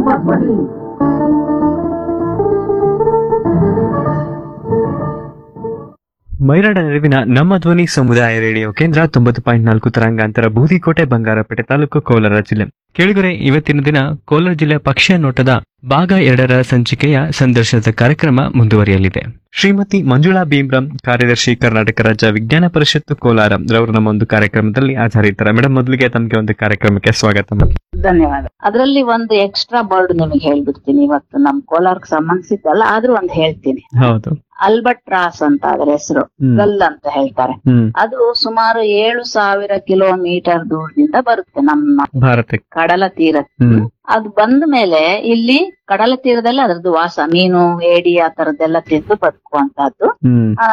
ಸಂಪತ್ಪತಿ ಮೈರಾಡ ನೆರವಿನ ನಮ್ಮ ಧ್ವನಿ ಸಮುದಾಯ ರೇಡಿಯೋ ಕೇಂದ್ರ ತೊಂಬತ್ತು ಪಾಯಿಂಟ್ ನಾಲ್ಕು ತರಂಗಾಂತರ ಬೂದಿಕೋಟೆ ಬಂಗಾರಪೇಟೆ ತಾಲೂಕು ಕೋಲಾರ ಜಿಲ್ಲೆ ಕೇಳಿದರೆ ಇವತ್ತಿನ ದಿನ ಕೋಲಾರ ಜಿಲ್ಲೆ ಪಕ್ಷ ನೋಟದ ಭಾಗ ಎರಡರ ಸಂಚಿಕೆಯ ಸಂದರ್ಶನದ ಕಾರ್ಯಕ್ರಮ ಮುಂದುವರಿಯಲಿದೆ ಶ್ರೀಮತಿ ಮಂಜುಳಾ ಭೀಮ್ರಾಮ್ ಕಾರ್ಯದರ್ಶಿ ಕರ್ನಾಟಕ ರಾಜ್ಯ ವಿಜ್ಞಾನ ಪರಿಷತ್ತು ಕೋಲಾರ ರವರು ನಮ್ಮ ಒಂದು ಕಾರ್ಯಕ್ರಮದಲ್ಲಿ ಹಾಜರಿದ್ದಾರೆ ಮೇಡಮ್ ಮೊದಲಿಗೆ ತಮಗೆ ಒಂದು ಕಾರ್ಯಕ್ರಮಕ್ಕೆ ಸ್ವಾಗತ madam. ಧನ್ಯವಾದ ಅದರಲ್ಲಿ ಒಂದು ಎಕ್ಸ್ಟ್ರಾ ಬರ್ಡ್ ನಿಮಗೆ ಹೇಳ್ಬಿಡ್ತೀನಿ ಇವತ್ತು ನಮ್ ಕೋಲಾರಕ್ಕೆ ಸಂಬಂಧಿಸಿದ್ದಲ್ಲ ಆದ್ರೂ ಒಂದು ಹೇಳ್ತೀನಿ ಹೌದು ಅಲ್ಬರ್ಟ್ ರಾಸ್ ಅಂತ ಅದರ ಹೆಸರು ಹ್ಮ್. ಗಲ್ ಅಂತ ಹೇಳ್ತಾರೆ ಹ್ಮ್ ಅದು ಸುಮಾರು ಏಳು ಸಾವಿರ ಕಿಲೋಮೀಟರ್ ದೂರದಿಂದ ಬರುತ್ತೆ ನಮ್ಮ ಭಾರತಕ್ಕೆ ಕಡಲ ತೀರಕ್ಕೆ ಹ್ಮ್ ಅದು ಬಂದ ಮೇಲೆ ಇಲ್ಲಿ ಕಡಲ ತೀರದಲ್ಲಿ ಅದರದ್ದು ವಾಸ ಮೀನು ಏಡಿ ಆ ತರದ್ದೆಲ್ಲ ತಿಂದು ಬದುಕುವಂತಹದ್ದು ಹ್ಮ್